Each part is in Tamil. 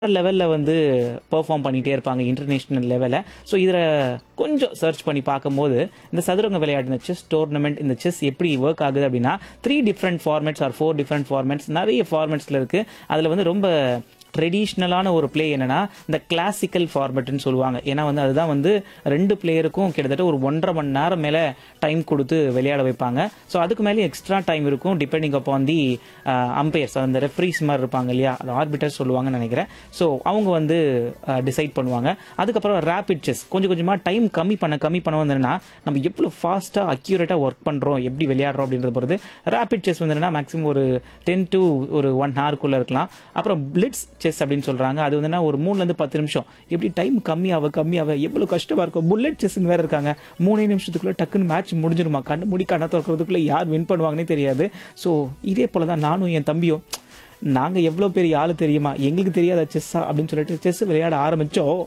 லெவலில் வந்து பெர்ஃபார்ம் பண்ணிகிட்டே இருப்பாங்க இன்டர்நேஷ்னல் லெவலில் ஸோ இதில் கொஞ்சம் சர்ச் பண்ணி பார்க்கும்போது இந்த சதுரங்க விளையாட்டு இந்த செஸ் டோர்னமெண்ட் இந்த செஸ் எப்படி ஒர்க் ஆகுது அப்படின்னா three different formats or four different formats நிறைய ஃபார்மேட்ஸில் இருக்குது அதில் வந்து ரொம்ப ட்ரெடிஷ்னலான ஒரு ப்ளே என்னன்னா இந்த கிளாசிக்கல் ஃபார்மேட்னு சொல்லுவாங்க ஏன்னா வந்து அதுதான் வந்து ரெண்டு பிளேயருக்கும் கிட்டத்தட்ட ஒரு ஒன்றரை மணி நேரம் மேலே டைம் கொடுத்து விளையாட வைப்பாங்க ஸோ அதுக்கு மேலே எக்ஸ்ட்ரா டைம் இருக்கும் டிபெண்டிங் அப்பான் தி அம்பையர்ஸ் அந்த ரெஃப்ரீஸ் மாதிரி இருப்பாங்க இல்லையா அது ஆர்பிட்டர் சொல்லுவாங்கன்னு நினைக்கிறேன் ஸோ அவங்க வந்து டிசைட் பண்ணுவாங்க அதுக்கப்புறம் ரேபிட் செஸ் கொஞ்சம் கொஞ்சமாக டைம் கம்மி பண்ண கம்மி பண்ண வந்ததுன்னா நம்ம எவ்வளோ ஃபாஸ்ட்டாக அக்யூரேட்டாக ஒர்க் பண்ணுறோம் எப்படி விளையாடுறோம் அப்படின்றது பொறுத்து ரேபிட் செஸ் வந்து மேக்ஸிமம் ஒரு டென் டு ஒரு ஒன் ஹவருக்குள்ளே இருக்கலாம் அப்புறம் பிளிட்ஸ் செஸ் அப்படின்னு சொல்கிறாங்க அது வந்துன்னா ஒரு மூணுலேருந்து பத்து நிமிஷம் எப்படி டைம் கம்மியாக கம்மியாக எவ்வளோ கஷ்டமாக இருக்கும் புல்லட் செஸ்ன்னு வேறு இருக்காங்க மூணே நிமிஷத்துக்குள்ளே டக்குன்னு மேட்ச் முடிஞ்சிருமா கண்ணு மூடி கண்ணை திறக்கிறதுக்குள்ளே யார் வின் பண்ணுவாங்கன்னே தெரியாது ஸோ இதே போல தான் நானும் என் தம்பியும் நாங்கள் எவ்வளோ பெரிய ஆள் தெரியுமா எங்களுக்கு தெரியாத செஸ்ஸா அப்படின்னு சொல்லிட்டு செஸ் விளையாட ஆரம்பித்தோம்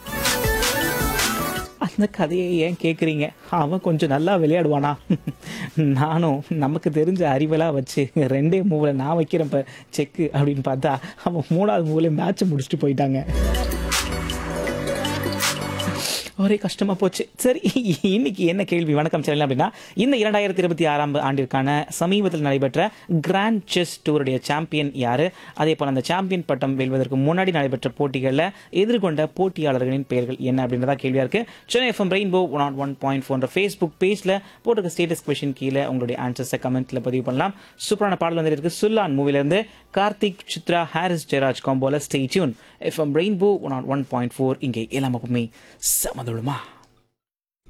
அந்த கதையை ஏன் கேட்குறீங்க அவன் கொஞ்சம் நல்லா விளையாடுவானா நானும் நமக்கு தெரிஞ்ச அறிவெல்லாம் வச்சு ரெண்டே மூவில் நான் வைக்கிறேன் இப்போ செக்கு அப்படின்னு பார்த்தா அவன் மூணாவது மூவில மேட்ச்சை முடிச்சுட்டு போயிட்டாங்க ஒரே கஷ்டமா போச்சு சரி இன்னைக்கு என்ன கேள்வி வணக்கம் சேனல் அப்படின்னா இந்த இரண்டாயிரத்தி இருபத்தி ஆறாம் ஆண்டிற்கான சமீபத்தில் நடைபெற்ற கிராண்ட் செஸ் டூருடைய சாம்பியன் யாரு அதே போல அந்த சாம்பியன் பட்டம் வெல்வதற்கு முன்னாடி நடைபெற்ற போட்டிகளில் எதிர்கொண்ட போட்டியாளர்களின் பெயர்கள் என்ன அப்படின்றதா கேள்வியா இருக்கு Chennai FM rainbow one ought one point ஃபோன்ற ஃபேஸ்புக் பேஜ்ல போட்டிருக்க ஸ்டேட்டஸ் கொஸ்டின் கீழே உங்களுடைய ஆன்சர்ஸை கமெண்ட்ல பதிவு பண்ணலாம் சூப்பரான பாடல் வந்து இருக்கு சுல்லான் மூவில இருந்து கார்த்திக் சித்ரா ஹாரிஸ் ஜெயராஜ் காம்போல stay tuned FM rainbow one ought one point four இங்கே எல்லாமே சமதுளமா